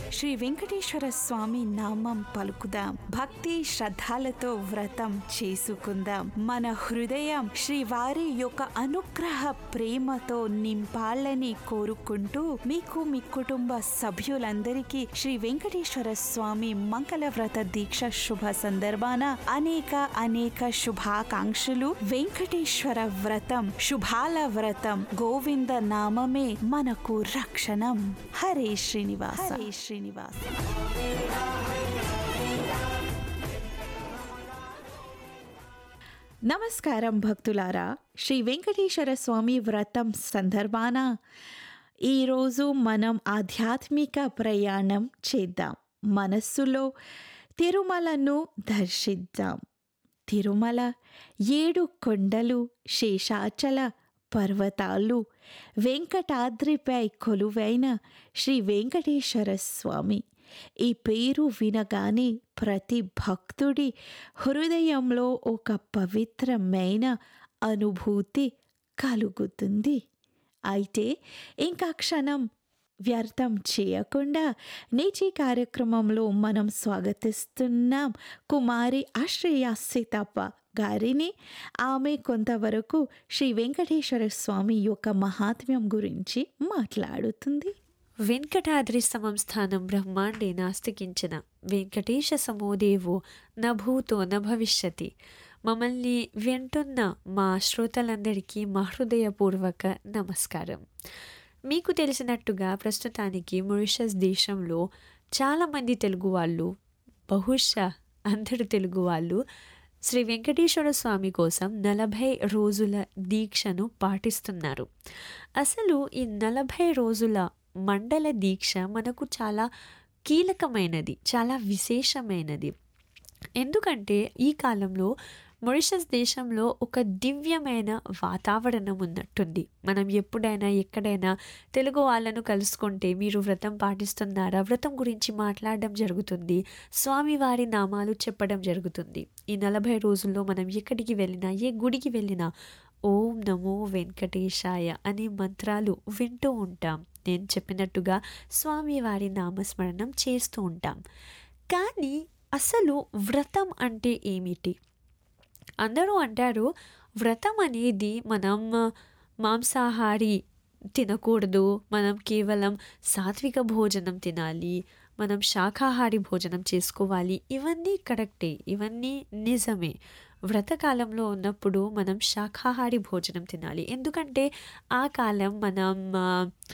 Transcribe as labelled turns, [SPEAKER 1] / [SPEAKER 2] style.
[SPEAKER 1] శ్రీ వెంకటేశ్వర స్వామి నామం పలుకుదాం భక్తి శ్రద్ధలతో వ్రతం చేసుకుందాం మన హృదయం శ్రీవారి యొక్క అనుగ్రహ ప్రేమతో నింపాలని కోరుకుంటూ మీకు మీ కుటుంబ సభ్యులందరికీ శ్రీ వెంకటేశ్వర స్వామి మంగళ వ్రత దీక్ష శుభ సందర్భాన అనేక అనేక శుభాకాంక్షలు వెంకటేశ్వర వ్రతం శుభాల వ్రతం గోవింద నామమే మనకు రక్షణం హరే శ్రీనివాస హరే శ్రీనివాస నమస్కారం భక్తులారా శ్రీ వెంకటేశ్వర స్వామి వ్రతం సందర్భాన ఈరోజు మనం ఆధ్యాత్మిక ప్రయాణం చేద్దాం మనస్సులో తిరుమలను దర్శిద్దాం తిరుమల ఏడు కొండలు శేషాచల పర్వతాలు వెంకటాద్రిపై కొలువైన శ్రీ వెంకటేశ్వర స్వామి ఈ పేరు వినగానే ప్రతి భక్తుడి హృదయంలో ఒక పవిత్రమైన అనుభూతి కలుగుతుంది అయితే ఇంకా క్షణం వ్యర్థం చేయకుండా నేటి కార్యక్రమంలో మనం స్వాగతిస్తున్నాం కుమారి ఆశ్రయ సీతప్ప గారిని ఆమె కొంతవరకు శ్రీ వెంకటేశ్వర స్వామి యొక్క మహాత్మ్యం గురించి మాట్లాడుతుంది
[SPEAKER 2] వెంకటాద్రి సమం స్థానం బ్రహ్మాండే నాస్తికించిన వెంకటేశ సమోదేవో న భూతో న భవిష్యతి మమ్మల్ని వింటున్న మా శ్రోతలందరికీ మా హృదయపూర్వక నమస్కారం మీకు తెలిసినట్టుగా ప్రస్తుతానికి మొరిషస్ దేశంలో చాలామంది తెలుగు వాళ్ళు బహుశా అందరు తెలుగు వాళ్ళు శ్రీ వెంకటేశ్వర స్వామి కోసం నలభై రోజుల దీక్షను పాటిస్తున్నారు అసలు ఈ నలభై రోజుల మండల దీక్ష మనకు చాలా కీలకమైనది చాలా విశేషమైనది ఎందుకంటే ఈ కాలంలో మొరిషస్ దేశంలో ఒక దివ్యమైన వాతావరణం ఉన్నట్టుంది మనం ఎప్పుడైనా ఎక్కడైనా తెలుగు వాళ్ళను కలుసుకుంటే మీరు వ్రతం పాటిస్తున్నారా వ్రతం గురించి మాట్లాడడం జరుగుతుంది స్వామివారి నామాలు చెప్పడం జరుగుతుంది ఈ నలభై రోజుల్లో మనం ఎక్కడికి వెళ్ళినా ఏ గుడికి వెళ్ళినా ఓం నమో వెంకటేశాయ అనే మంత్రాలు వింటూ ఉంటాం నేను చెప్పినట్టుగా స్వామివారి నామస్మరణం చేస్తూ ఉంటాం కానీ అసలు వ్రతం అంటే ఏమిటి అందరూ అంటారు వ్రతం అనేది మనం మాంసాహారి తినకూడదు మనం కేవలం సాత్విక భోజనం తినాలి మనం శాకాహారి భోజనం చేసుకోవాలి ఇవన్నీ కరెక్టే ఇవన్నీ నిజమే వ్రతకాలంలో ఉన్నప్పుడు మనం శాకాహారి భోజనం తినాలి ఎందుకంటే ఆ కాలం మనం